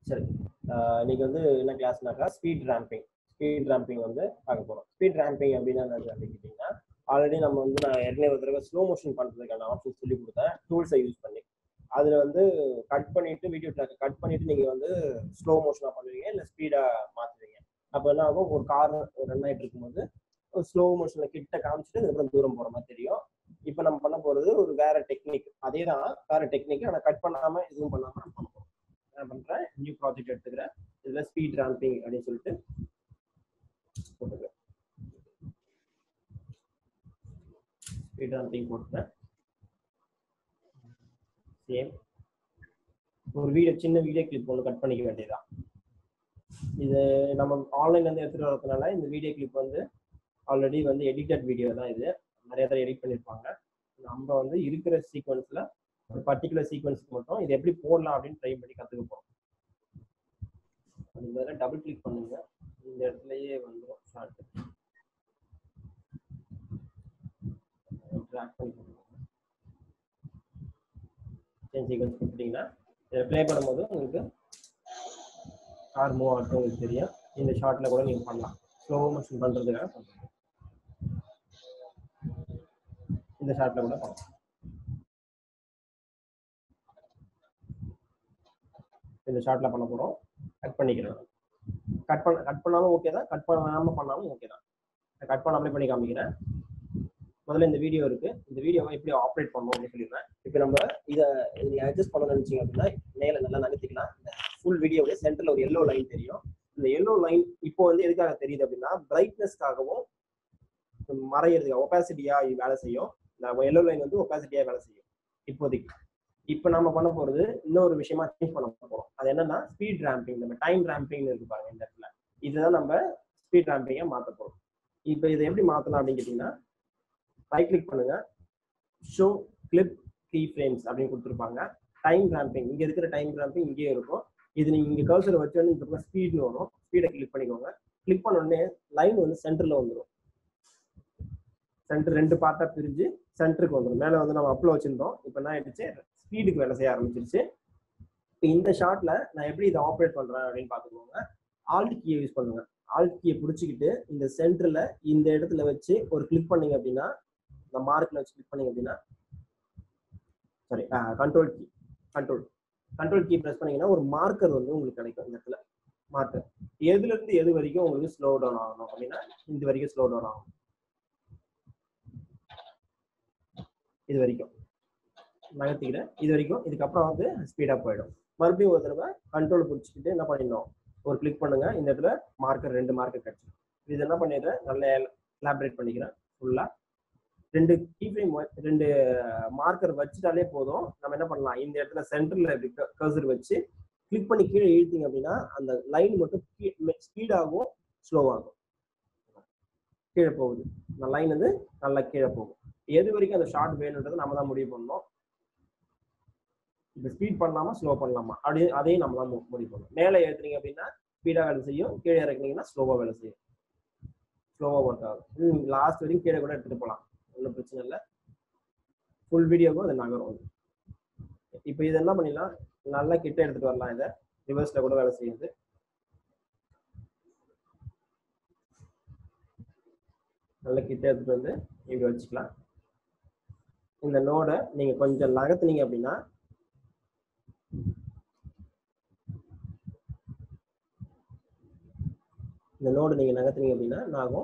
சரி ஆஹ் இன்னைக்கு வந்து என்ன கிளாஸ்னாக்கா ஸ்பீட் ரேம்பிங் ஸ்பீட் ரேம்பிங் வந்து பார்க்க போறோம் ஸ்பீட் ரேம்பிங் அப்படின்னா என்னது அப்படின்னு கேட்டிங்கன்னா ஆல்ரெடி நம்ம வந்து நான் ஏற்கனவே ஒரு தடவை ஸ்லோ மோஷன் பண்றதுக்கான ஆப்ஷன் சொல்லி கொடுத்தேன் டூல்ஸை யூஸ் பண்ணி அதுல வந்து கட் பண்ணிட்டு வீடியோ ட்ராக் கட் பண்ணிட்டு நீங்க வந்து ஸ்லோ மோஷனா பண்ணுவீங்க இல்ல ஸ்பீடா மாத்துவீங்க அப்ப என்ன ஆகும் ஒரு கார் ரன் ஆயிட்டு இருக்கும்போது ஒரு ஸ்லோ மோஷன்ல கிட்ட காமிச்சிட்டு அதுக்கப்புறம் தூரம் போற மாதிரி தெரியும் இப்போ நம்ம பண்ண போறது ஒரு வேற டெக்னிக் அதே தான் வேற டெக்னிக் ஆனா கட் பண்ணாம எதுவும் பண்ணாம நம்ம பண்ண போறோம் என்ன பண்றேன் நியூ ப்ராஜெக்ட் எடுத்துக்கிறேன் இதுல ஸ்பீட் ரேம்பிங் அப்படின்னு சொல்லிட்டு போட்டுக்கிறேன் ஸ்பீட் ரேம்பிங் போட்டுக்கிறேன் சேம் ஒரு வீடியோ சின்ன வீடியோ கிளிப் ஒன்று கட் பண்ணிக்க வேண்டியதுதான் இது நம்ம ஆன்லைன்ல இருந்து எடுத்துட்டு வரதுனால இந்த வீடியோ கிளிப் வந்து ஆல்ரெடி வந்து எடிட்டட் வீடியோ தான் இது நிறைய தடவை எடிட் பண்ணியிருப்பாங்க நம்ம வந்து இருக்கிற சீக்வன்ஸ்ல ஒரு பர்டிகுலர் சீக்வன்ஸ்க்கு மட்டும் இது எப்படி போடலாம் அப்படின்னு ட்ரை பண்ணி கற்றுக்க போகிறோம் அது மேலே டபுள் கிளிக் பண்ணுங்க இந்த இடத்துலயே வந்துடும் ஷார்ட் ட்ராக் பண்ணி போட்டுக்கோங்க சேஞ்ச் சீக்வன்ஸ் கொடுத்துட்டீங்கன்னா இதை ப்ளே பண்ணும்போது உங்களுக்கு கார் மூவ் ஆகிறது உங்களுக்கு தெரியும் இந்த ஷார்ட்ல கூட நீங்கள் பண்ணலாம் ஸ்லோ மோஷன் பண்ணுறதுக்காக பண்ணுறோம் இந்த ஷார்ட்ல கூட பண்ணலாம் இந்த ஷார்ட்ல பண்ண போறோம் கட் பண்ணிக்கிறேன் கட் பண்ண கட் பண்ணாலும் ஓகே தான் கட் பண்ணாம பண்ணாலும் ஓகே தான் கட் பண்ணாமலே பண்ணி காமிக்கிறேன் முதல்ல இந்த வீடியோ இருக்கு இந்த வீடியோவை எப்படி ஆப்ரேட் பண்ணணும் அப்படின்னு சொல்லிடுறேன் இப்போ நம்ம இதை நீங்க அட்ஜஸ்ட் பண்ணணும்னு நினைச்சீங்க அப்படின்னா மேல நல்லா நகர்த்திக்கலாம் இந்த ஃபுல் வீடியோவில் சென்டர்ல ஒரு எல்லோ லைன் தெரியும் இந்த எல்லோ லைன் இப்போ வந்து எதுக்காக தெரியுது அப்படின்னா பிரைட்னஸ்க்காகவும் மறையிறதுக்கு ஒபாசிட்டியா வேலை செய்யும் இந்த எல்லோ லைன் வந்து ஒபாசிட்டியா வேலை செய்யும் இப்போதைக்கு இப்போ நம்ம பண்ண போறது இன்னொரு விஷயமா சேஞ்ச் பண்ண போறோம் அது என்னன்னா ஸ்பீட் ரேம்பிங் நம்ம டைம் ரேம்பிங் இருக்கு பாருங்க இந்த இடத்துல இதுதான் நம்ம ஸ்பீட் ரேம்பிங்கை மாத்த போறோம் இப்போ இதை எப்படி மாத்தலாம் அப்படின்னு கேட்டீங்கன்னா ரைட் கிளிக் பண்ணுங்க ஷோ கிளிப் கீ ஃப்ரேம்ஸ் அப்படின்னு கொடுத்துருப்பாங்க டைம் ரேம்பிங் இங்க இருக்கிற டைம் ரேம்பிங் இங்கேயே இருக்கும் இது நீங்க இங்க கர்சர் வச்சோன்னு இந்த பக்கம் ஸ்பீட்னு வரும் ஸ்பீடை கிளிக் பண்ணிக்கோங்க கிளிக் பண்ண உடனே லைன் வந்து சென்டர்ல வந்துடும் சென்டர் ரெண்டு பார்ட்டா பிரிஞ்சு சென்டருக்கு வந்துடும் மேலே வந்து நம்ம அப்ல வச்சிருந்தோம் இப்போ என்ன ஆயிடுச்சு ஸ்பீடுக்கு வேலை செய்ய ஆரம்பிச்சிருச்சு இப்போ இந்த ஷார்ட்ல நான் எப்படி இதை ஆப்ரேட் பண்றேன் அப்படின்னு பார்த்துக்கோங்க ஆல்ட் கீயை யூஸ் பண்ணுங்க ஆல்ட் கீயை பிடிச்சிக்கிட்டு இந்த சென்டர்ல இந்த இடத்துல வச்சு ஒரு கிளிக் பண்ணீங்க அப்படின்னா இந்த மார்க்ல வச்சு கிளிக் பண்ணீங்க அப்படின்னா sorry control key control control key press பண்ணீங்கன்னா ஒரு மார்க்கர் வந்து உங்களுக்கு கிடைக்கும் இந்த இடத்துல மார்க்கர் எதுல இருந்து எது வரைக்கும் உங்களுக்கு ஸ்லோ டவுன் ஆகணும் அப்படின்னா இந்த வரைக்கும் ஸ்லோ டவுன் ஆகும் இது வரைக்கும் நகர்த்திக்கிறேன் இது வரைக்கும் இதுக்கப்புறம் வந்து ஸ்பீடா போயிடும் மறுபடியும் ஒரு தடவை கண்ட்ரோல் பிடிச்சிக்கிட்டு என்ன பண்ணிடணும் ஒரு கிளிக் பண்ணுங்க இந்த இடத்துல மார்க்கர் ரெண்டு மார்க்கர் கிடைச்சிடும் இது என்ன பண்ணிடுறேன் நல்ல எலாபரேட் பண்ணிக்கிறேன் ஃபுல்லா ரெண்டு கீஃப்ரேம் ரெண்டு மார்க்கர் வச்சுட்டாலே போதும் நம்ம என்ன பண்ணலாம் இந்த இடத்துல சென்டர்ல கர்சர் வச்சு கிளிக் பண்ணி கீழே இழுத்தீங்க அப்படின்னா அந்த லைன் மட்டும் ஸ்பீடாகும் ஸ்லோவாகும் கீழே போகுது அந்த லைன் வந்து நல்லா கீழே போகும் எது வரைக்கும் அந்த ஷார்ட் வேணுன்றதை நம்ம தான் முடிவு பண்ணணும் இப்போ ஸ்பீட் பண்ணலாமா ஸ்லோ பண்ணலாமா அப்படி அதையும் நம்ம தான் முடிவு பண்ணணும் மேலே ஏற்றுறீங்க அப்படின்னா ஸ்பீடாக வேலை செய்யும் கீழே இறக்குனீங்கன்னா ஸ்லோவாக வேலை செய்யும் ஸ்லோவாக ஒர்க் ஆகும் லாஸ்ட் வரைக்கும் கீழே கூட எடுத்துகிட்டு போகலாம் ஒன்றும் பிரச்சனை இல்லை ஃபுல் வீடியோவும் அது நகரும் இப்போ இது என்ன பண்ணிடலாம் நல்லா கிட்ட எடுத்துட்டு வரலாம் இதை ரிவர்ஸ்ல கூட வேலை செய்யுது நல்லா கிட்ட எடுத்துட்டு வந்து இப்படி வச்சுக்கலாம் இந்த நோடை நீங்க கொஞ்சம் நகர்த்துனீங்க அப்படின்னா இந்த நோடு நீங்க நகர்த்துனீங்க அப்படின்னா என்ன ஆகும்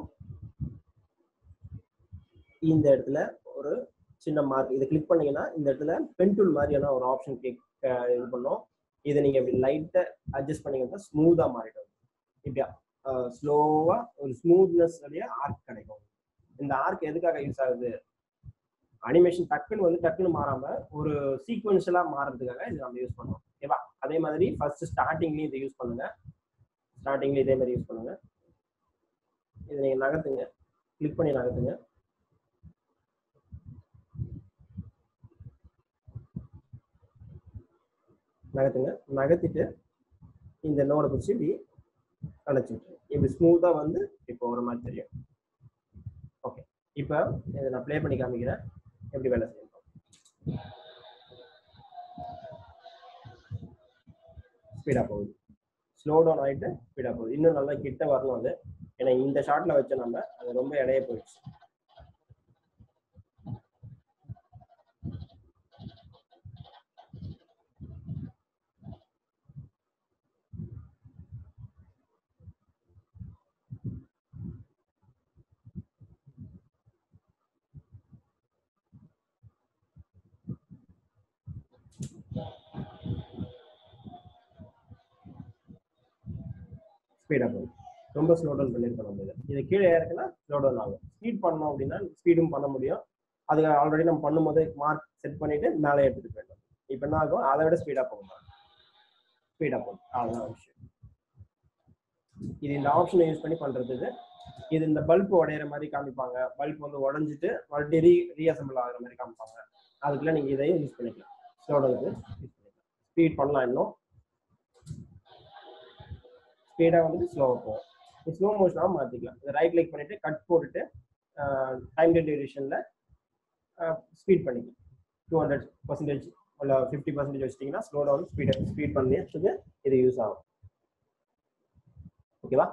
இந்த இடத்துல ஒரு சின்ன மார்க் இதை கிளிக் பண்ணீங்கன்னா இந்த இடத்துல பென் டூல் மாதிரியான ஒரு ஆப்ஷன் கிளிக் இது பண்ணோம் இதை நீங்க இப்படி லைட்டா அட்ஜஸ்ட் பண்ணீங்கன்னா ஸ்மூதா மாறிடும் இப்படியா ஸ்லோவா ஒரு ஸ்மூத்னஸ் ஆர்க் கிடைக்கும் இந்த ஆர்க் எதுக்காக யூஸ் ஆகுது அனிமேஷன் டக்குன்னு வந்து டக்குன்னு மாறாம ஒரு சீக்வன்ஷியலா மாறதுக்காக இது நம்ம யூஸ் பண்ணோம் ஓகேவா அதே மாதிரி ஃபர்ஸ்ட் ஸ்டார்டிங்லயும் இதை யூஸ் பண்ணுங்க ஸ்டார்டிங்ல இதே மாதிரி யூஸ் பண்ணுங்க இதை நீங்க நகர்த்துங்க கிளிக் பண்ணி நகர்த்துங்க நகர்த்துங்க நகர்த்திட்டு இந்த நோடை பிடிச்சி இப்படி அணைச்சி விட்டுருங்க இப்படி ஸ்மூத்தா வந்து இப்போ ஒரு மாதிரி தெரியும் ஓகே இப்போ இதை நான் ப்ளே பண்ணி காமிக்கிறேன் எப்படி வேலை செய்யணும் ஸ்பீடாக போகுது ஸ்லோ டவுன் ஆகிட்டு ஸ்பீடாக போகுது இன்னும் நல்லா கிட்ட வரணும் அது ஏன்னா இந்த ஷார்ட்ல வச்ச நம்ம அது ரொம்ப இடைய போயிடுச்சு ஸ்பீடாக போகுது ரொம்ப ஸ்லோ டவுன் பண்ணியிருக்கோம் நம்ம இதை இது கீழே இறக்குனா ஸ்லோ டவுன் ஆகும் ஸ்பீட் பண்ணோம் அப்படின்னா ஸ்பீடும் பண்ண முடியும் அது ஆல்ரெடி நம்ம பண்ணும்போது மார்க் செட் பண்ணிட்டு மேலே எடுத்துட்டு போயிடலாம் இப்போ என்ன ஆகும் அதை விட ஸ்பீடாக போகும் ஸ்பீடாக போகும் அவ்வளோதான் விஷயம் இது இந்த ஆப்ஷனை யூஸ் பண்ணி பண்ணுறதுக்கு இது இந்த பல்ப் உடையிற மாதிரி காமிப்பாங்க பல்ப் வந்து உடஞ்சிட்டு மறுபடியும் ரீ ரீஅசம்பிள் ஆகிற மாதிரி காமிப்பாங்க அதுக்குலாம் நீங்கள் இதையும் யூஸ் பண்ணிக்கலாம் ஸ்லோ டவுனுக்கு யூஸ் பண்ணிக்கலாம் ஸ்பீட் பண்ணலாம் இன்னும் ஸ்பீடாக வந்துட்டு ஸ்லோவாக போகும் ஸ்லோ மோஷனாக மாற்றிக்கலாம் இதை ரைட் கிளிக் பண்ணிட்டு கட் போட்டுட்டு டைம் டியூரேஷனில் ஸ்பீட் பண்ணிக்கலாம் டூ ஹண்ட்ரட் பர்சன்டேஜ் இல்லை ஃபிஃப்டி பர்சன்டேஜ் வச்சிட்டிங்கன்னா ஸ்லோ டவுன் ஸ்பீட் ஸ்பீட் பண்ணுறதுக்கு இது யூஸ் ஆகும் ஓகேவா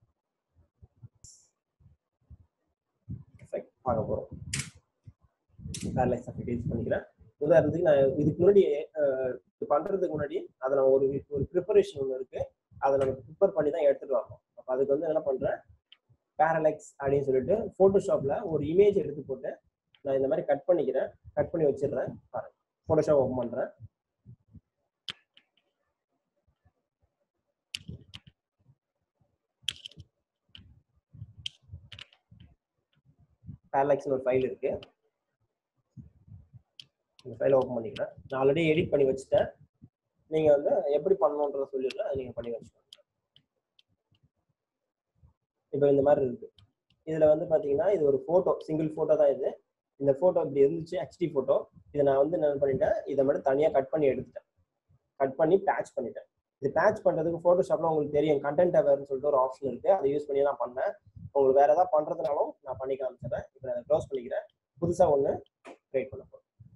பார்க்க போகிறோம் பேரலைஸ் அஃபெக்ட் யூஸ் பண்ணிக்கிறேன் உதாரணத்துக்கு நான் இதுக்கு முன்னாடி இது பண்ணுறதுக்கு முன்னாடி அதை நான் ஒரு ஒரு ப்ரிப்பரேஷன் ஒன்று இருக்குது அதை நம்ம ப்ரிப்பேர் பண்ணி தான் எடுத்துகிட்டு வரணும் அப்போ அதுக்கு வந்து என்ன பண்ணுறேன் பேரலெக்ஸ் அப்படின்னு சொல்லிட்டு ஃபோட்டோஷாப்பில் ஒரு இமேஜ் எடுத்து போட்டு நான் இந்த மாதிரி கட் பண்ணிக்கிறேன் கட் பண்ணி வச்சிடுறேன் பாருங்க ஃபோட்டோஷாப் ஓப்பன் பண்ணுறேன் பேரலெக்ஸ்னு ஒரு ஃபைல் இருக்கு இந்த ஃபைலை ஓப்பன் பண்ணிக்கிறேன் நான் ஆல்ரெடி எடிட் பண்ணி வச்சுட்டேன் நீங்கள் வந்து எப்படி பண்ணணுன்றத சொல்லிடுறேன் அதை நீங்கள் பண்ணி வச்சுக்கோங்க இப்போ இந்த மாதிரி இருக்கு இதில் வந்து பார்த்தீங்கன்னா இது ஒரு ஃபோட்டோ சிங்கிள் ஃபோட்டோ தான் இது இந்த ஃபோட்டோ இப்படி இருந்துச்சு ஹெச்டி ஃபோட்டோ இதை நான் வந்து என்ன பண்ணிட்டேன் இதை மட்டும் தனியாக கட் பண்ணி எடுத்துட்டேன் கட் பண்ணி பேட்ச் பண்ணிட்டேன் இது பேட்ச் பண்ணுறதுக்கு ஃபோட்டோஷாப்பில் உங்களுக்கு தெரியும் கண்டென்ட் அவேர்னு சொல்லிட்டு ஒரு ஆப்ஷன் இருக்குது அதை யூஸ் பண்ணி நான் பண்ணேன் உங்களுக்கு வேறு ஏதாவது பண்ணுறதுனாலும் நான் பண்ணி காமிச்சிடுறேன் இப்போ நான் க்ளோஸ் பண்ணிக்கிறேன் புதுசாக ஒன்று க்ரியேட் பண்ண போகிறேன்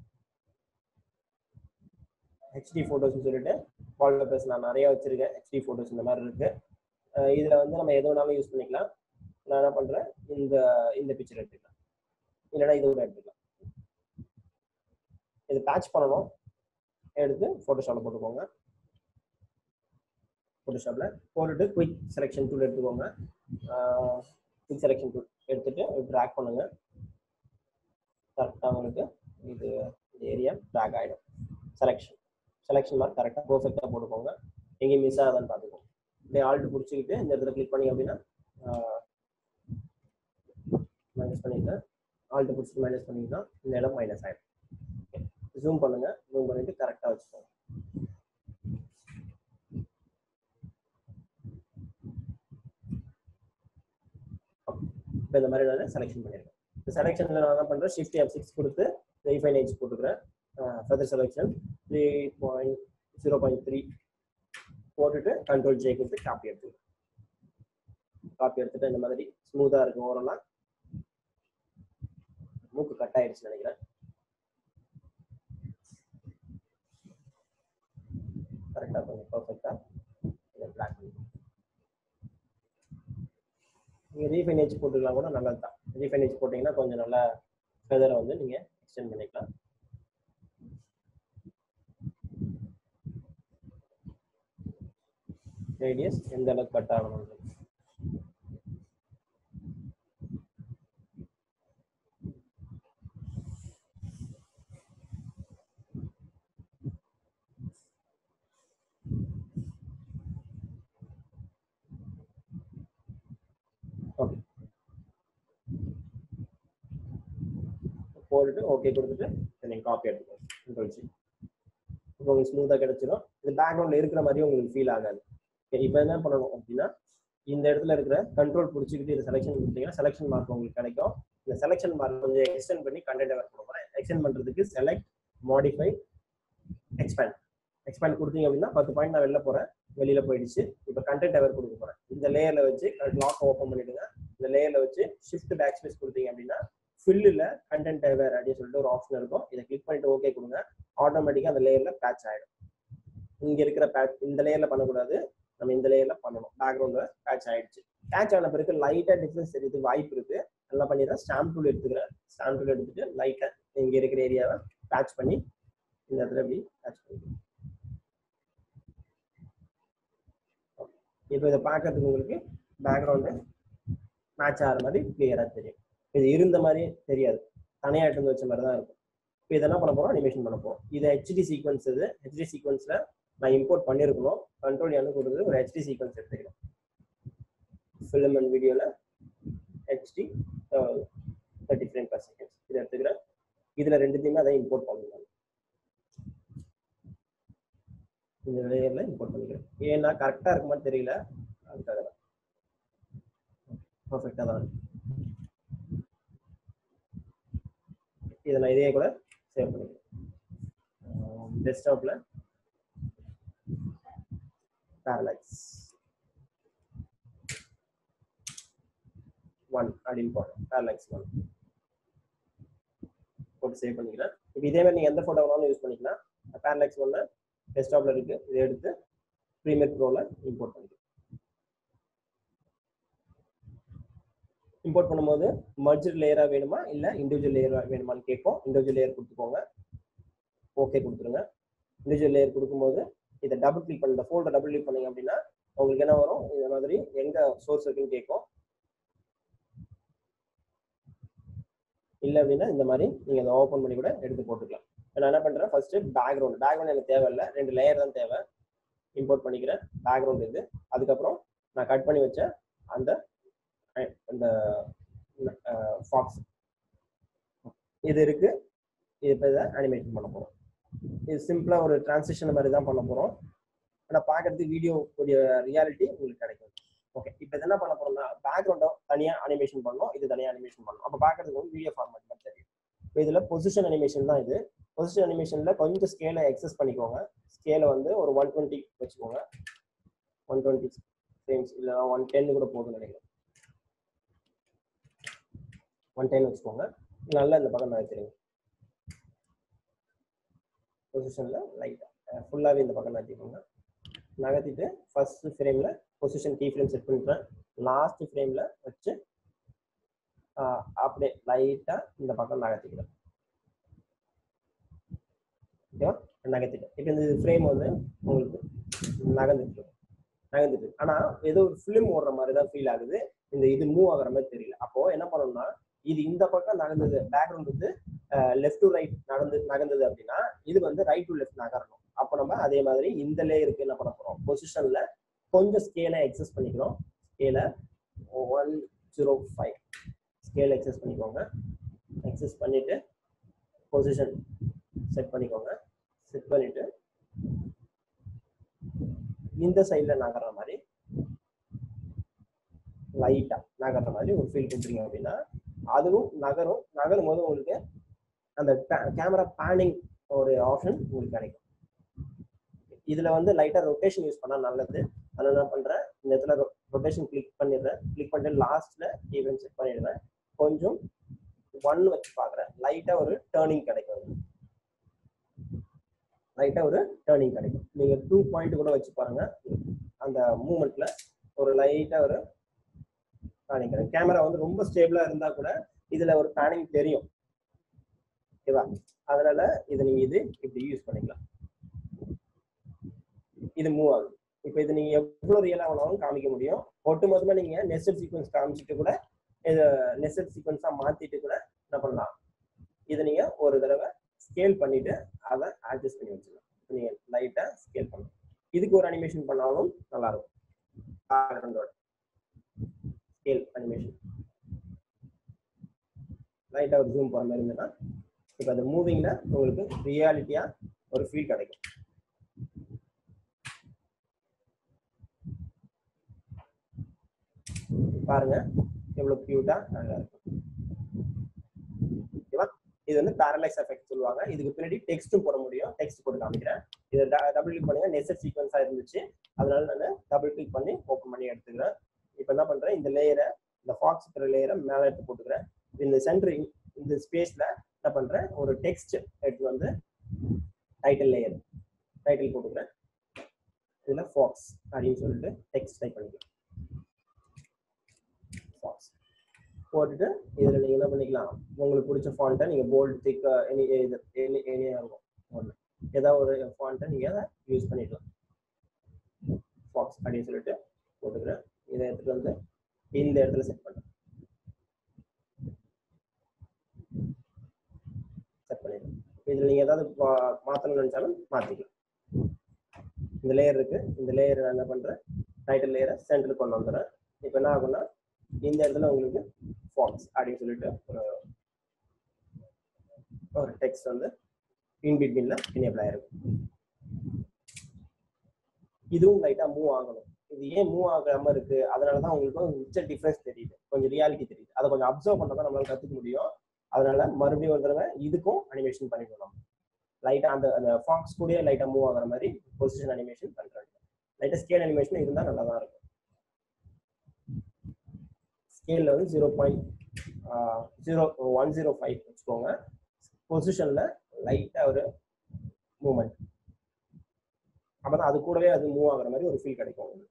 ஹெச்டி ஃபோட்டோஸ்னு சொல்லிட்டு வால்பேப்பர்ஸ் நான் நிறைய வச்சிருக்கேன் ஹெச்டி ஃபோட்டோஸ் இந்த மாதிரி இருக்கு இதில் வந்து நம்ம எது வேணாலும் யூஸ் பண்ணிக்கலாம் நான் என்ன பண்ணுறேன் இந்த இந்த பிக்சர் எடுத்துக்கலாம் இல்லைன்னா இது கூட எடுத்துக்கலாம் இது பேட்ச் பண்ணணும் எடுத்து ஃபோட்டோஷாப்பில் போட்டுக்கோங்க ஃபோட்டோஷாப்பில் போட்டுட்டு குயிக் செலெக்ஷன் டூல் எடுத்துக்கோங்க குயிக் செலெக்ஷன் டூல் எடுத்துட்டு ட்ராக் பண்ணுங்க கரெக்டாக உங்களுக்கு இது இந்த ஏரியா ட்ராக் ஆகிடும் செலெக்ஷன் செலெக்ஷன் மார்க் கரெக்டாக பர்ஃபெக்டாக போட்டுக்கோங்க எங்கேயும் மிஸ் ஆகாதான்னு பார்த்துக்கோங்க இப்படி ஆல்ட்டு பிடிச்சிக்கிட்டு இந்த இடத்துல கிளிக் பண்ணி அப்படின்னா மைனஸ் பண்ணிக்கிறேன் ஆல்ட்டு பிடிச்சிட்டு மைனஸ் பண்ணிங்கன்னா இந்த இடம் மைனஸ் ஆகிடும் ஜூம் பண்ணுங்க ஜூம் பண்ணிட்டு கரெக்டாக வச்சுக்கோங்க இப்போ இந்த மாதிரி நான் செலெக்ஷன் பண்ணியிருக்கேன் இந்த செலெக்ஷனில் நான் என்ன பண்ணுறேன் ஷிஃப்ட் எஃப் சிக்ஸ் கொடுத்து ரீஃபைன் ஏஜ் போட்டுக்கிறேன் further selection three point zero point three போட்டுட்டு கண்ட்ரோல் ஜே கொடுத்து காப்பி எடுத்துக்கிறேன் காப்பி எடுத்துட்டு இந்த மாதிரி ஸ்மூத்தாக இருக்கும் ஓரம்லாம் மூக்கு கட் ஆயிடுச்சுன்னு நினைக்கிறேன் கரெக்டாக கொஞ்சம் பர்ஃபெக்டாக இதை பிளாக் பண்ணி நீங்கள் ரீஃபைனேஜ் போட்டுக்கலாம் கூட நல்லது தான் ரீஃபைனேஜ் போட்டிங்கன்னா கொஞ்சம் நல்லா ஃபெதரை வந்து நீங்கள் எக்ஸ்டெண்ட் பண்ணிக்கலாம் ரேடியஸ் எந்த அளவுக்கு கட் ஆகணும் ஓகே போட்டுட்டு ஓகே கொடுத்துட்டு நீங்கள் காப்பி எடுத்துக்கோங்க கண்ட்ரோல் சி இப்போ உங்களுக்கு ஸ்மூத்தாக கிடைச்சிடும் இது பேக்ரவுண்டில் இருக்கிற மாதிரி உங்களுக்கு ஃபீல் ஆகாது இப்போ என்ன பண்ணணும் அப்படின்னா இந்த இடத்துல இருக்கிற கண்ட்ரோல் பிடிச்சிக்கிட்டு இது செலெக்ஷன் கொடுத்தீங்கன்னா செலெக்ஷன் மார்க் உங்களுக்கு கிடைக்கும் இந்த செலெக்ஷன் மார்க் கொஞ்சம் எக்ஸ்டெண்ட் பண்ணி கண்டென்ட் அவர் பண்ண போகிறேன் எக்ஸ்டெண்ட் பண்ணுறதுக்கு செலக்ட் மாடிஃபை எக்ஸ்பேண்ட் எக்ஸ்பேண்ட் கொடுத்தீங்க அப்படின்னா பத்து பாயிண்ட் நான் வெளில போகிறேன் வெளியில போயிடுச்சு இப்போ கண்டென்ட் அவர் கொடுக்க போகிறேன் இந்த லேயர்ல வச்சு லாக் ஓப்பன் பண்ணிடுங்க இந்த லேயர்ல வச்சு ஷிஃப்ட் பேக் ஸ்பேஸ் கொடுத்தீங்க அப்படின்னா ஃபில்லில் கண்டென்ட் வேர் அப்படின்னு சொல்லிட்டு ஒரு ஆப்ஷன் இருக்கும் இதை கிளிக் பண்ணிட்டு ஓகே கொடுங்க ஆட்டோமேட்டிக்காக அந்த லேயர்ல பேட்ச் ஆகிடும் இங்க இருக்கிற பேட்ச் இந்த லேயர்ல பண்ணக்கூடாது நம்ம இந்த லேயர்ல பண்ணணும் பேக்ரவுண்ட்ல பேட்ச் ஆயிடுச்சு பேட்ச் ஆன பிறகு லைட்டா டிஃபரன்ஸ் தெரியறதுக்கு வாய்ப்பு இருக்கு நல்லா பண்ணிடுறேன் ஸ்டாம்ப் டூல் எடுத்துக்கிறேன் ஸ்டாம்ப் டூல் எடுத்துட்டு லைட்டா இங்க இருக்கிற ஏரியாவை பேட்ச் பண்ணி இந்த இடத்துல இப்படி பேட்ச் பண்ணிக்கிறேன் இப்போ இதை பார்க்கறதுக்கு உங்களுக்கு பேக்ரவுண்டு மேட்ச் ஆகிற மாதிரி கிளியராக தெரியும் இது இருந்த மாதிரி தெரியாது தனியாக எடுத்து வச்ச மாதிரி தான் இருக்கும் இப்போ இதெல்லாம் பண்ண போகிறோம் அனிமேஷன் பண்ண போகிறோம் இது ஹெச்டி சீக்வன்ஸ் இது ஹெச்டி சீக்வன்ஸில் நான் இம்போர்ட் பண்ணியிருக்கணும் கண்ட்ரோல் என்ன கொடுக்குறது ஒரு ஹெச்டி சீக்வன்ஸ் எடுத்துக்கிறேன் ஃபிலிம் அண்ட் வீடியோவில் HD thirty frame per seconds இதை எடுத்துக்கிறேன் இதில் ரெண்டுத்தையுமே அதை இம்போர்ட் பண்ணணும் இந்த லேயரில் இம்போர்ட் பண்ணிக்கிறேன் ஏன்னா கரெக்டாக இருக்குமான்னு தெரியல அதுக்காக தான் பர்ஃபெக்டாக தான் இருக்கு இதை நான் இதே கூட சேவ் பண்ணிக்கிறேன் டெஸ்க்டாப்பில் பேரலைஸ் ஒன் அப்படின்னு போடுறேன் பேரலைஸ் ஒன் போட்டு சேவ் பண்ணிக்கிறேன் இப்போ இதே மாதிரி நீங்கள் எந்த ஃபோட்டோ வேணாலும் யூஸ் பண்ணிக்கலாம் பேரலைக்ஸ் ஒன்று டெஸ்க்டாப்ல இருக்கு இதை எடுத்து ப்ரீமியர் ப்ரோல இம்போர்ட் பண்ணிக்கலாம் இம்போர்ட் பண்ணும்போது மர்ஜர் லேயரா வேணுமா இல்ல இண்டிவிஜுவல் லேயரா வேணுமான்னு கேட்கும் இண்டிவிஜுவல் லேயர் கொடுத்துக்கோங்க ஓகே கொடுத்துருங்க இண்டிவிஜுவல் லேயர் கொடுக்கும்போது இதை டபுள் கிளிக் பண்ணி இந்த ஃபோல்டர் டபுள் கிளிக் பண்ணீங்க அப்படின்னா உங்களுக்கு என்ன வரும் இந்த மாதிரி எங்க சோர்ஸ் இருக்குன்னு கேட்கும் இல்லை அப்படின்னா இந்த மாதிரி நீங்க அதை ஓப்பன் பண்ணி கூட எடுத்து போட்டுக்கலாம் நான் என்ன பண்றேன் ஃபர்ஸ்ட் பேக்ரவுண்ட் பேக்ரவுண்ட் எனக்கு தேவையில்லை ரெண்டு லேயர் தான் தேவை இம்போர்ட் பண்ணிக்கிறேன் பேக்ரவுண்ட் இது அதுக்கப்புறம் நான் கட் பண்ணி வச்ச அந்த அந்த ஃபாக்ஸ் இது இருக்கு இது இப்போ இதை அனிமேஷன் பண்ண போகிறோம் இது சிம்பிளாக ஒரு டிரான்சிஷன் மாதிரி தான் பண்ண போகிறோம் ஆனால் பார்க்கறதுக்கு வீடியோ கூடிய ரியாலிட்டி உங்களுக்கு கிடைக்கும் ஓகே இப்போ என்ன பண்ண போறோம்னா பேக்ரவுண்டை தனியாக அனிமேஷன் பண்ணணும் இது தனியாக அனிமேஷன் பண்ணணும் அப்போ பார்க்கறதுக்கு வந்து வீடியோ ஃபார்மேட் மாதிரி தெரியும் இப்போ இதில் பொசிஷன் அனிமேஷன் தான் இது பொசிஷன் அனிமேஷனில் கொஞ்சம் ஸ்கேலை எக்ஸஸ் பண்ணிக்கோங்க ஸ்கேலை வந்து ஒரு ஒன் டுவெண்ட்டி வச்சுக்கோங்க ஒன் டுவெண்ட்டி ஃப்ரேம்ஸ் இல்லை ஒன் டென் கூட போதும்னு நினைக்கிறேன் ஒன் டென் வச்சுக்கோங்க நல்லா இந்த பக்கம் நகர்த்திடுங்க பொசிஷனில் லைட்டாக ஃபுல்லாகவே இந்த பக்கம் நகர்த்திக்கோங்க நகர்த்திட்டு ஃபர்ஸ்ட் ஃப்ரேமில் பொசிஷன் கீ ஃப்ரேம் செட் பண்ணிட்டேன் லாஸ்ட் ஃப்ரேமில் வச்சு அப்படியே லைட்டாக இந்த பக்கம் நகர்த்திக்கிறேன் ஓகேவா நகர்த்திட்டேன் இப்போ இந்த ஃப்ரேம் வந்து உங்களுக்கு நகர்ந்துட்டு நகர்ந்துட்டு ஆனால் ஏதோ ஒரு ஃபிலிம் ஓடுற மாதிரி தான் ஃபீல் ஆகுது இந்த இது மூவ் ஆகுற மாதிரி தெரியல அப்போ என்ன பண்ணணும்னா இது இந்த பக்கம் நகர்ந்தது பேக்ரவுண்ட் வந்து லெஃப்ட் டு ரைட் நடந்து நகர்ந்தது அப்படின்னா இது வந்து ரைட் டு லெஃப்ட் நகரணும் அப்போ நம்ம அதே மாதிரி இந்த லேயருக்கு என்ன பண்ண போறோம் பொசிஷன்ல கொஞ்சம் ஸ்கேலை எக்ஸஸ் பண்ணிக்கிறோம் ஸ்கேலை one zero five scale access பண்ணிக்கோங்க எக்ஸஸ் பண்ணிட்டு பொசிஷன் செட் பண்ணிக்கோங்க செட் பண்ணிட்டு இந்த சைடில் நகர்ற மாதிரி லைட்டா நகர்ற மாதிரி ஒரு ஃபீல் கொடுத்துருங்க அப்படின்னா அதுவும் நகரும் நகரும் போது உங்களுக்கு அந்த கேமரா பேனிங் ஒரு ஆப்ஷன் உங்களுக்கு கிடைக்கும் இதுல வந்து லைட்டா ரொட்டேஷன் யூஸ் பண்ணா நல்லது அதனால என்ன பண்றேன் இந்த இடத்துல ரொட்டேஷன் கிளிக் பண்ணிடுறேன் கிளிக் பண்ணிட்டு லாஸ்ட்ல ஈவென்ட் செட் பண்ணிடுறேன் கொஞ்சம் ஒன் வச்சு பாக்குறேன் லைட்டா ஒரு டேர்னிங் கிடைக்கும் லைட்டா ஒரு டேர்னிங் கிடைக்கும் நீங்க டூ பாயிண்ட் கூட வச்சு பாருங்க அந்த மூமெண்ட்ல ஒரு லைட்டா ஒரு பேனிங் கிடைக்கும் கேமரா வந்து ரொம்ப ஸ்டேபிளா இருந்தா கூட இதுல ஒரு பேனிங் தெரியும் ஓகேவா அதனால இதை நீங்க இது இப்படி யூஸ் பண்ணிக்கலாம் இது மூவ் ஆகுது இப்போ இது நீங்க எவ்வளவு ரியலா வேணாலும் காமிக்க முடியும் ஒட்டு மொத்தமா நீங்க நெஸ்டட் சீக்வன்ஸ் காமிச்சிட்டு கூட இதை நெஸ்டட் சீக்வன்ஸா மாத்திட்டு கூட என்ன பண்ணலாம் இதை நீங்க ஒரு தடவை ஸ்கேல் பண்ணிட்டு அதை அட்ஜஸ்ட் பண்ணி வச்சுக்கலாம் நீங்க லைட்டா ஸ்கேல் பண்ணலாம் இதுக்கு ஒரு அனிமேஷன் பண்ணாலும் நல்லா இருக்கும் பேக்ரவுண்டோட ஸ்கேல் அனிமேஷன் லைட்டா ஒரு ஜூம் போற மாதிரி இருந்ததுன்னா இப்போ அந்த மூவிங்ல உங்களுக்கு ரியாலிட்டியா ஒரு ஃபீல் கிடைக்கும் பாருங்க எவ்வளவு கியூட்டா நல்லா இருக்கும் ஓகேவா இது வந்து பேரலைஸ் எஃபெக்ட் சொல்லுவாங்க இதுக்கு பின்னாடி டெக்ஸ்ட்டும் போட முடியும் டெக்ஸ்ட் போட்டு காமிக்கிறேன் இதை டபுள் கிளிக் பண்ணுங்க நெசட் சீக்வன்ஸா இருந்துச்சு அதனால நான் டபுள் கிளிக் பண்ணி ஓப்பன் பண்ணி எடுத்துக்கிறேன் இப்போ என்ன பண்றேன் இந்த லேயரை இந்த ஃபாக்ஸ் இருக்கிற லேயரை மேலே எடுத்து போட்டுக்கிறேன் இந்த சென்டர் இந்த ஸ்பேஸ்ல என்ன பண்றேன் ஒரு டெக்ஸ்ட் எடுத்து வந்து டைட்டில் லேயர் டைட்டில் போட்டுக்கிறேன் இதில் ஃபாக்ஸ் அப்படின்னு சொல்லிட்டு டெக்ஸ்ட் டைப் பண்ணிக்கலாம் ஃபாக்ஸ் போட்டுட்டு இதில் நீங்கள் என்ன பண்ணிக்கலாம் உங்களுக்கு பிடிச்ச ஃபாண்ட்டை நீங்கள் போல்டு திக் எனி இது எனி எனியாக இருக்கும் ஒன்று ஏதாவது ஒரு ஃபாண்ட்டை நீங்கள் அதை யூஸ் பண்ணிக்கலாம் ஃபாக்ஸ் அப்படின்னு சொல்லிட்டு போட்டுக்கிறேன் இதை எடுத்துகிட்டு வந்து இந்த இடத்துல செட் பண்ணுறேன் செட் பண்ணிடுறேன் இதில் நீங்கள் ஏதாவது மா- மாத்தணும்னு நினச்சாலும் மாற்றிக்கலாம் இந்த லேயர் இருக்கு இந்த லேயர் நான் என்ன பண்ணுறேன் டைட்டில் லேயரை சென்டருக்கு கொண்டு வந்துடுறேன் இப்போ என்ன ஆகும்னா இந்த இடத்துல உங்களுக்கு ஃபார்ம்ஸ் அப்படின்னு சொல்லிட்டு ஒரு ஒரு டெக்ஸ்ட் வந்து இன் பிட்வீனில் எனேபிள் ஆயிருக்கும் இதுவும் லைட்டாக மூவ் ஆகணும் இது ஏன் மூவ் ஆகாம இருக்கு அதனால தான் உங்களுக்கு ஒரு மிச்ச டிஃப்ரென்ஸ் தெரியுது கொஞ்சம் ரியாலிட்டி தெரியுது அதை கொஞ்சம் அப்சர்வ் பண்ணா தான் நம்மளால கற்றுக்க முடியும் அதனால மறுபடியும் ஒரு தடவை இதுக்கும் அனிமேஷன் பண்ணிக்கணும் நம்ம லைட்டாக அந்த அந்த ஃபாக்ஸ் கூட லைட்டாக மூவ் ஆகுற மாதிரி பொசிஷன் அனிமேஷன் பண்ணுறாங்க லைட்டாக ஸ்கேல் அனிமேஷன் இருந்தால் நல்லா தான் இருக்கும் ஸ்கேலில் வந்து zero point zero one zero five வச்சுக்கோங்க பொசிஷனில் லைட்டாக ஒரு மூமெண்ட் அப்போ தான் அது கூடவே அது மூவ் ஆகுற மாதிரி ஒரு ஃபீல் கிடைக்கும் உங்களுக்கு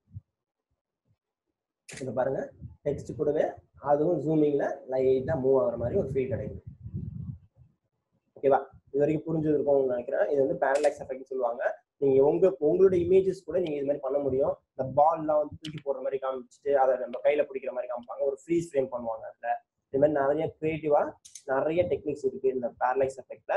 இப்போ பாருங்க டெக்ஸ்ட் கூடவே அதுவும் ஜூமிங்கில் லைட்டாக மூவ் ஆகுற மாதிரி ஒரு ஃபீல் கிடைக்கும் ஓகேவா இது வரைக்கும் புரிஞ்சிருக்கும்னு நினைக்கிறேன் இது வந்து பேரலாக்ஸ் எஃபெக்ட் சொல்லுவாங்க நீங்க உங்க உங்களோட இமேஜஸ் கூட நீங்க இது மாதிரி பண்ண முடியும் இந்த பால்லாம் வந்து தூக்கி போடுற மாதிரி காமிச்சிட்டு அதை நம்ம கையில பிடிக்கிற மாதிரி காமிப்பாங்க ஒரு ஃப்ரீஸ் ஃப்ரேம் பண்ணுவாங்க அதுல இது மாதிரி நிறைய கிரியேட்டிவா நிறைய டெக்னிக்ஸ் இருக்கு இந்த பேரலாக்ஸ் எஃபெக்ட்ல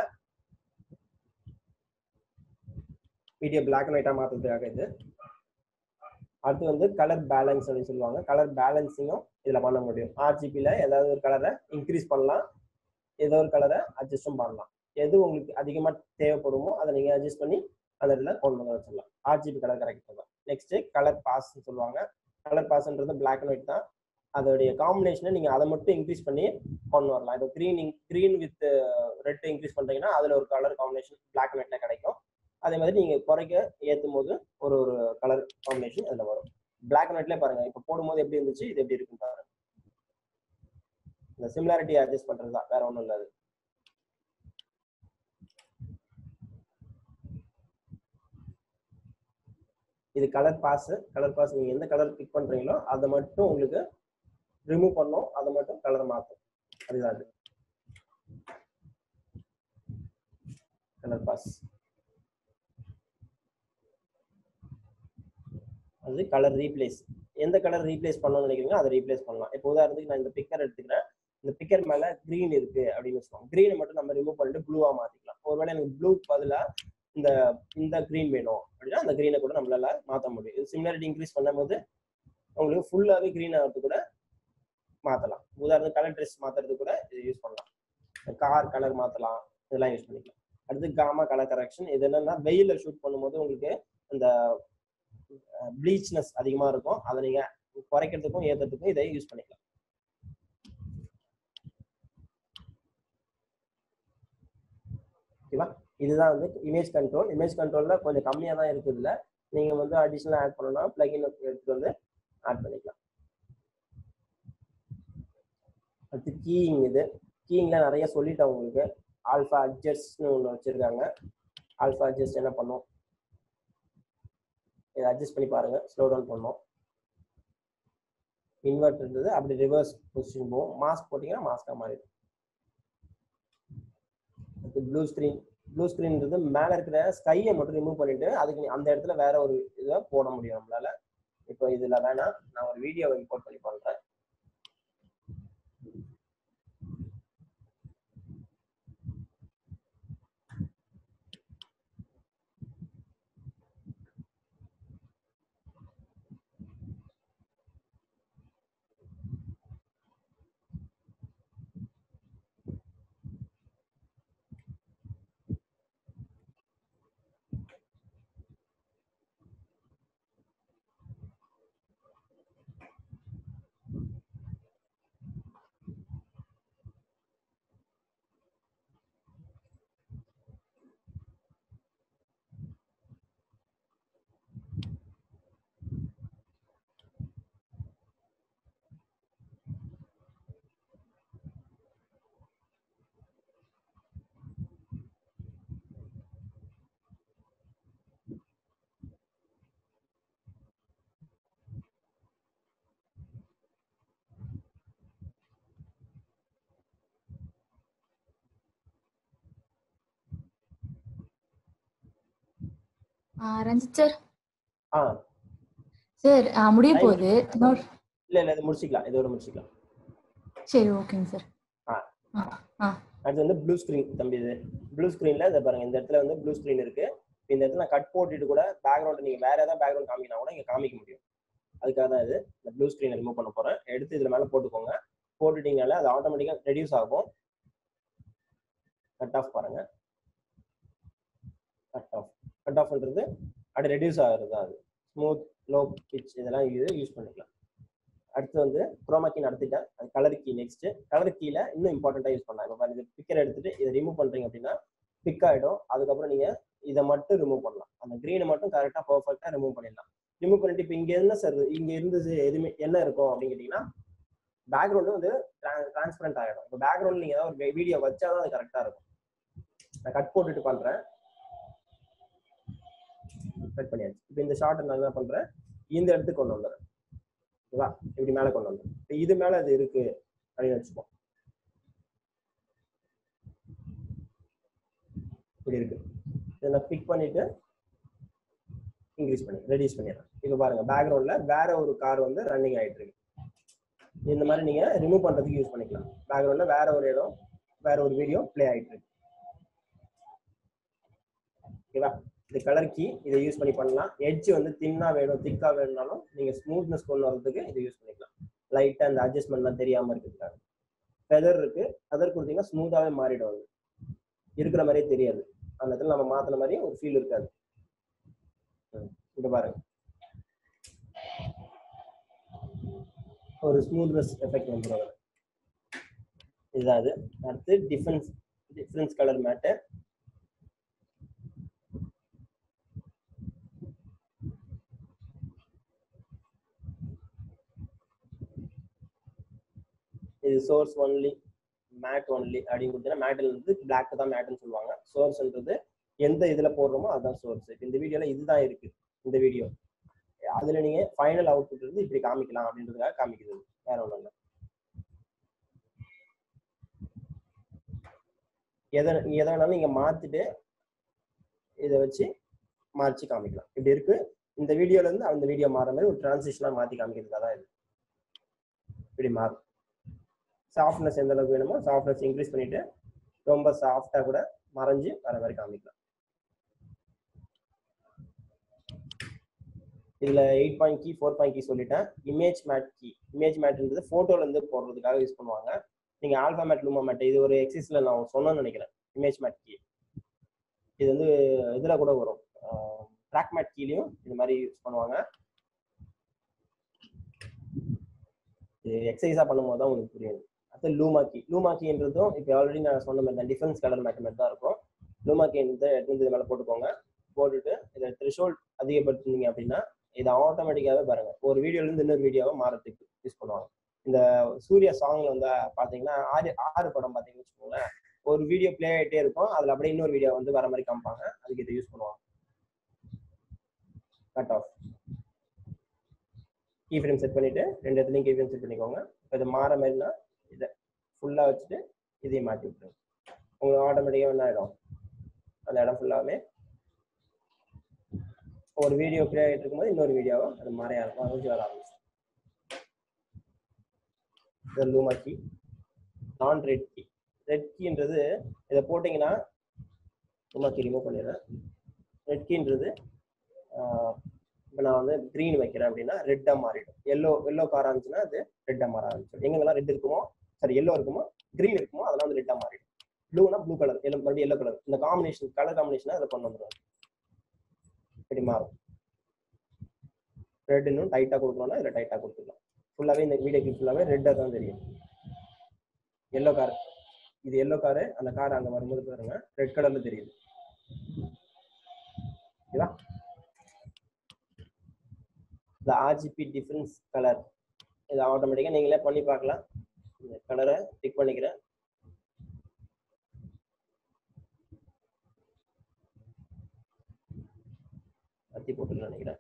வீடியோ பிளாக் அண்ட் ஒயிட்டா மாத்துறதுக்காக இது அடுத்து வந்து கலர் பேலன்ஸ் அப்படின்னு சொல்லுவாங்க கலர் பேலன்சிங்கும் இதுல பண்ண முடியும் ஆர்ஜிபியில் ஏதாவது ஒரு கலரை இன்க்ரீஸ் பண்ணலாம் ஏதோ ஒரு கலரை அட்ஜஸ்டும் பண்ணலாம் எது உங்களுக்கு அதிகமாக தேவைப்படுமோ அதை நீங்கள் அட்ஜஸ்ட் பண்ணி அந்த இடத்துல கொண்டு வந்து வச்சிடலாம் ஆர்ஜிபி கலர் கரெக்டாக தான் நெக்ஸ்ட் கலர் பாஸ்ன்னு சொல்லுவாங்க கலர் பாஸ்ன்றது பிளாக் அண்ட் ஒயிட் தான் அதோடைய காம்பினேஷனை நீங்கள் அதை மட்டும் இன்க்ரீஸ் பண்ணி கொண்டு வரலாம் இப்போ green green with red increase பண்ணுறீங்கன்னா அதில் ஒரு கலர் காம்பினேஷன் பிளாக் அண்ட் ஒயிட்ல கிடைக்கும் அதே மாதிரி நீங்கள் குறைக்க ஏற்றும் போது ஒரு ஒரு கலர் காம்பினேஷன் அதில் வரும் பிளாக் அண்ட் ஒயிட்லேயே பாருங்க இப்போ போடும்போது எப்படி இருந்துச்சு இது எப்படி இருக்குன்னு பாருங்க இந்த சிமிலாரிட்டி அட்ஜஸ்ட் பண்ணுறது தான் வேற ஒன்றும் இல்லை அது இது கலர் பாஸ் கலர் பாஸ் நீங்க எந்த கலர் பிக் பண்றீங்களோ அதை மட்டும் உங்களுக்கு ரிமூவ் பண்ணோம் அதை மட்டும் கலர் மாத்தும் அதுதான் அது கலர் பாஸ் அது கலர் ரீப்ளேஸ் எந்த கலர் ரீப்ளேஸ் பண்ணணும்னு நினைக்கிறீங்களோ அதை ரீப்ளேஸ் பண்ணலாம் இப்போ உதாரணத்துக்கு நான் இந்த பிக்கர் எடுத்துக்கிறேன் இந்த பிக்கர் மேல கிரீன் இருக்கு அப்படின்னு வச்சுக்கோங்க கிரீனை மட்டும் நம்ம ரிமூவ் பண்ணிட்டு ப்ளூவா மாத்திக்கலாம் ஒருவேளை எனக்கு ப்ளூ பதிலா இந்த இந்த கிரீன் வேணும் அப்படின்னா அந்த கிரீனை கூட நம்மளால மாற்ற முடியும் இது சிமிலாரிட்டி இன்க்ரீஸ் பண்ணும்போது உங்களுக்கு ஃபுல்லாகவே கிரீன் ஆகிறது கூட மாற்றலாம் உதாரணத்துக்கு கலர் ட்ரெஸ் மாற்றுறது கூட இது யூஸ் பண்ணலாம் கார் கலர் மாற்றலாம் இதெல்லாம் யூஸ் பண்ணிக்கலாம் அடுத்து காமா கலர் கரெக்ஷன் இது என்னன்னா வெயில ஷூட் பண்ணும்போது உங்களுக்கு அந்த ப்ளீச்னஸ் அதிகமாக இருக்கும் அதை நீங்கள் குறைக்கிறதுக்கும் ஏற்றுறதுக்கும் இதை யூஸ் பண்ணிக்கலாம் ஓகேவா இதுதான் வந்து இமேஜ் கண்ட்ரோல் இமேஜ் கண்ட்ரோலில் கொஞ்சம் கம்மியாக தான் இருக்குதுல நீங்கள் வந்து அடிஷ்னலாக ஆட் பண்ணணும்னா பிளகின் எடுத்துட்டு வந்து ஆட் பண்ணிக்கலாம் அடுத்து கீயிங் இது கீயிங்கில் நிறைய சொல்லிட்டேன் உங்களுக்கு ஆல்ஃபா அட்ஜஸ்ட்னு ஒன்று வச்சுருக்காங்க ஆல்ஃபா அட்ஜஸ்ட் என்ன பண்ணும் இதை அட்ஜஸ்ட் பண்ணி பாருங்கள் ஸ்லோ டவுன் பண்ணோம் இன்வெர்ட் இருந்தது அப்படி ரிவர்ஸ் பொசிஷன் போகும் மாஸ்க் போட்டிங்கன்னா மாஸ்க்காக மாறிடும் ப்ளூ ஸ்க்ரீன் ப்ளூ ஸ்க்ரீன்ன்றது மேலே இருக்கிற ஸ்கையை மட்டும் ரிமூவ் பண்ணிட்டு அதுக்கு நீ- அந்த இடத்துல வேற ஒரு இதை போட முடியும் நம்மளால இப்போ இதில் வேணாம் நான் ஒரு வீடியோவை இம்போர்ட் பண்ணி பண்ணுறேன் ஆ, ரஞ்சித் சார் ஆ சார் ஆ, முடிய Time போகுது இன்னொரு இல்லை இல்லை இது முடிச்சிக்கலாம் இதோட முடிச்சிக்கலாம் சரி ஓகேங்க சார் ஆ. ஆ ஆ அடுத்து வந்து ப்ளூ ஸ்க்ரீன் தம்பி இது ப்ளூ ஸ்க்ரீனில் இதை பாருங்க இந்த இடத்துல வந்து ப்ளூ ஸ்க்ரீன் இருக்கு இந்த இடத்துல நான் கட் போட்டுட்டு கூட பேக்ரவுண்ட் நீங்கள் வேற ஏதாவது பேக்ரவுண்ட் காமிக்கினா கூட இங்கே காமிக்க முடியும் அதுக்காக தான் இது இந்த ப்ளூ ஸ்க்ரீனை ரிமூவ் பண்ண போகிறேன் எடுத்து இதில் மேலே போட்டுக்கோங்க போட்டுட்டீங்கனால அது ஆட்டோமேட்டிக்காக ரெடியூஸ் ஆகும் கட் ஆஃப் பாருங்க கட் ஆஃப் கட் ஆஃப்ன்றது அப்படி ரெடியூஸ் ஆகிறது தான் அது ஸ்மூத் லோ பிச் இதெல்லாம் இது யூஸ் பண்ணிக்கலாம் அடுத்து வந்து குரோமா கீ நடத்திட்டேன் அது கலர் கீ நெக்ஸ்ட் கலர் கீல இன்னும் இம்பார்ட்டண்ட்டாக யூஸ் பண்ணலாம் இப்போ பாருங்க பிக்கர் எடுத்துட்டு இதை ரிமூவ் பண்றீங்க அப்படின்னா பிக் ஆகிடும் அதுக்கப்புறம் நீங்க இதை மட்டும் ரிமூவ் பண்ணலாம் அந்த க்ரீனை மட்டும் கரெக்டாக பர்ஃபெக்டாக ரிமூவ் பண்ணிடலாம் ரிமூவ் பண்ணிட்டு இப்போ இங்க என்ன சார் இங்க இருந்தது எதுவுமே என்ன இருக்கும் அப்படின்னு கேட்டிங்கன்னா பேக்ரவுண்டு வந்து டிரான்ஸ்பரண்ட் ஆகிடும் இப்போ பேக்ரவுண்ட் நீங்கள் ஏதாவது ஒரு வீடியோ வச்சா தான் அது கரெக்டாக இருக்கும் நான் கட் போட்டுட்டு பண்றேன் கட் பண்ணியாச்சு இப்போ இந்த ஷார்ட் நான் என்ன பண்றேன் இந்த இடத்துக்கு கொண்டு வந்துடுறேன் ஓகேவா இப்படி மேலே கொண்டு வந்துடுறேன் இப்போ இது மேலே அது இருக்கு அப்படின்னு வச்சுப்போம் இப்படி இருக்கு இதை நான் பிக் பண்ணிட்டு இன்க்ரீஸ் பண்ணி ரெடியூஸ் பண்ணிடுறேன் இப்போ பாருங்க பேக்ரவுண்ட்ல வேற ஒரு கார் வந்து ரன்னிங் ஆயிட்டு இருக்கு இந்த மாதிரி நீங்க ரிமூவ் பண்றதுக்கு யூஸ் பண்ணிக்கலாம் பேக்ரவுண்ட்ல வேற ஒரு இடம் வேற ஒரு வீடியோ ப்ளே ஆயிட்டு இருக்கு ஓகேவா இது கலர் கீ இதை யூஸ் பண்ணி பண்ணலாம் எட்ஜ் வந்து தின்னா வேணும் திக்கா வேணும்னாலும் நீங்க ஸ்மூத்னஸ் கொண்டு வரதுக்கு இதை யூஸ் பண்ணிக்கலாம் லைட்டா அந்த அட்ஜஸ்ட்மெண்ட்லாம் தெரியாம இருக்கிறதுக்காக ஃபெதர் இருக்கு ஃபெதர் கொடுத்தீங்கன்னா ஸ்மூத்தாவே மாறிடும் அது இருக்கிற மாதிரியே தெரியாது அந்த இடத்துல நம்ம மாத்தின மாதிரி ஒரு ஃபீல் இருக்காது ம், இங்க பாருங்க ஒரு ஸ்மூத்னஸ் எஃபெக்ட் வந்துடும் அதுல இதுதான் அது அடுத்து டிஃபரன்ஸ் டிஃபரன்ஸ் கலர் மேட்டு இது சோர்ஸ் ஒன்லி மேட் ஒன்லி அப்படின்னு கொடுத்தீங்கன்னா மேட்டில் இருந்து பிளாக் தான் மேட்னு சொல்லுவாங்க சோர்ஸ்ன்றது எந்த இதுல போடுறோமோ அதுதான் சோர்ஸ் இந்த வீடியோல இதுதான் இருக்கு இந்த வீடியோ அதுல நீங்க ஃபைனல் அவுட்புட் இருந்து இப்படி காமிக்கலாம் அப்படின்றதுக்காக காமிக்கிறது வேற ஒன்றும் இல்லை எதை நீங்க எதை வேணாலும் நீங்க மாத்திட்டு இதை வச்சு மாற்றி காமிக்கலாம் இப்படி இருக்கு இந்த வீடியோல இருந்து அந்த வீடியோ மாற மாதிரி ஒரு டிரான்சிஷனா மாத்தி காமிக்கிறதுக்காக தான் இது இப்படி மாறும் சாஃப்ட்னஸ் எந்த அளவுக்கு வேணுமோ சாஃப்ட்னஸ் இன்க்ரீஸ் பண்ணிட்டு ரொம்ப சாஃப்டா கூட மறைஞ்சு வர மாதிரி காமிக்கலாம் இதுல eight point key four point key சொல்லிட்டேன் இமேஜ் மேட் கீ இமேஜ் மேட்ன்றது போட்டோல இருந்து போடுறதுக்காக யூஸ் பண்ணுவாங்க நீங்க ஆல்பா மேட் லூமா மேட் இது ஒரு எக்ஸிஸ்ல நான் சொன்னேன்னு நினைக்கிறேன் இமேஜ் மேட் கீ இது வந்து இதுல கூட வரும் ட்ராக் மேட் கீலையும் இது மாதிரி யூஸ் பண்ணுவாங்க இது எக்ஸசைஸா பண்ணும்போது தான் உங்களுக்கு புரியும் அடுத்து லூமாக்கி லூமாக்கின்றதும் இப்போ ஆல்ரெடி நான் சொன்ன மாதிரி தான் டிஃபரன்ஸ் கலர் மேட் மாதிரி தான் இருக்கும் லூமாக்கி எடுத்து இது மேலே போட்டுக்கோங்க போட்டுட்டு இதை த்ரிஷோல்ட் அதிகப்படுத்துனீங்க அப்படின்னா இதை ஆட்டோமேட்டிக்காகவே பாருங்க ஒரு வீடியோல இருந்து இன்னொரு வீடியோவை மாறத்துக்கு யூஸ் பண்ணுவாங்க இந்த சூர்யா சாங்ல வந்து பாத்தீங்கன்னா ஆறு ஆறு படம் பாத்தீங்கன்னு வச்சுக்கோங்களேன் ஒரு வீடியோ ப்ளே ஆகிட்டே இருக்கும் அதுல அப்படியே இன்னொரு வீடியோ வந்து வர மாதிரி காமிப்பாங்க அதுக்கு இதை யூஸ் பண்ணுவாங்க cut off key frame set பண்ணிட்டு ரெண்டு இடத்துலையும் கீ ஃப்ரேம் செட் பண்ணிக்கோங்க இப்போ இது மாற மாதிரினா இதை ஃபுல்லாக வச்சுட்டு இதையும் மாற்றி விட்டுருங்க உங்களுக்கு ஆட்டோமேட்டிக்காக என்ன ஆகிடும் அந்த இடம் ஃபுல்லாகவே ஒரு வீடியோ ப்ளே ஆகிட்டு இருக்கும்போது இன்னொரு வீடியோவை அது மாறையா இருக்கும் அது வர ஆரம்பிச்சு இது லூமா கீ நான் ரெட் கீ ரெட் கீன்றது இதை போட்டிங்கன்னா லூமா கீ ரிமூவ் பண்ணிடுறேன் ரெட் கீன்றது இப்போ நான் வந்து க்ரீன் வைக்கிறேன் அப்படின்னா ரெட்டாக மாறிடும் எல்லோ எல்லோ கார் இருந்துச்சுன்னா அது ரெட்டாக மாற ஆரம்பிச்சிடும் எங்கெங்கெல்லாம் ரெட் இருக்குமோ சரி எல்லோ இருக்குமோ க்ரீன் இருக்குமோ அதெல்லாம் வந்து ரெட்டாக மாறிடும் ப்ளூனா ப்ளூ கலர் எல்லோ மறுபடியும் எல்லோ கலர் இந்த காம்பினேஷன் கலர் காம்பினேஷனை அதை கொண்டு வந்துடும் இப்படி மாறும் ரெட் இன்னும் டைட்டாக கொடுக்கணும்னா இதில் டைட்டாக கொடுத்துக்கலாம் ஃபுல்லாகவே இந்த வீடியோ கிளிப் ஃபுல்லாகவே ரெட்டாக தான் தெரியும் எல்லோ கார் இது எல்லோ காரு அந்த கார் அங்கே வரும்போது பாருங்க ரெட் கலர்ல தெரியுது ஓகேவா இந்த ஆர்ஜிபி டிஃபரன்ஸ் கலர் இது ஆட்டோமேட்டிக்காக நீங்களே பண்ணி பார்க்கலாம் இந்த கலரை டிக் பண்ணிக்கிறேன் கத்தி போட்டுக்கலாம் நினைக்கிறேன்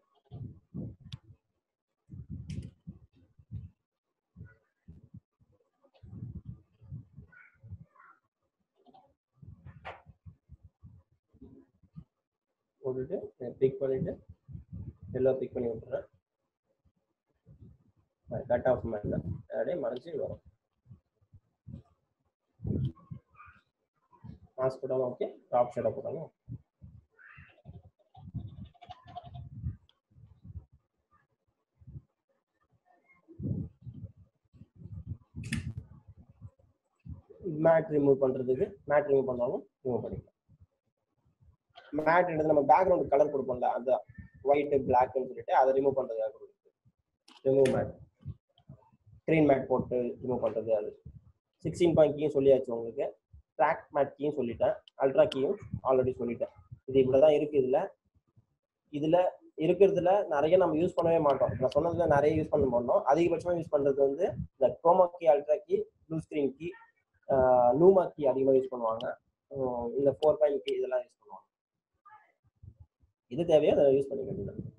போட்டுட்டு பிக் பண்ணிட்டு எல்லோ பிக் பண்ணி விட்டுறேன் கட் ஆஃப் மேல அப்படியே மறைச்சு வரும் மாஸ்க் போட்டாலும் ஓகே டாப் ஷேடாக போட்டாலும் மேட் ரிமூவ் பண்றதுக்கு மேட் ரிமூவ் பண்ணாலும் ரிமூவ் பண்ணிக்கலாம் மேட் எடுத்து நம்ம பேக்ரவுண்ட் கலர் கொடுப்போம்ல அந்த ஒயிட் பிளாக்னு சொல்லிட்டு அதை ரிமூவ் பண்றதுக்காக கொடுக்குது ரிமூவ் மேட் ஸ்க்ரீன் மேட் போட்டு ரிமூவ் பண்றது அது சிக்ஸ்டீன் பாயிண்ட் கீயும் சொல்லியாச்சு உங்களுக்கு ட்ராக் மேட் கீயும் சொல்லிட்டேன் அல்ட்ரா கீயும் ஆல்ரெடி சொல்லிட்டேன் இது இவ்வளோ தான் இருக்கு இதுல இதுல இருக்கிறதுல நிறைய நம்ம யூஸ் பண்ணவே மாட்டோம் நான் சொன்னதுல நிறைய யூஸ் பண்ண மாட்டோம் அதிகபட்சமா யூஸ் பண்றது வந்து இந்த chroma key ultra key blue screen key luma key அதிகமாக யூஸ் பண்ணுவாங்க உம் இந்த ஃபோர் பாயிண்ட் கீ இதெல்லாம் யூஸ் பண்ணுவாங்க இது தேவையோ அதை யூஸ் பண்ணிக்க வேண்டியது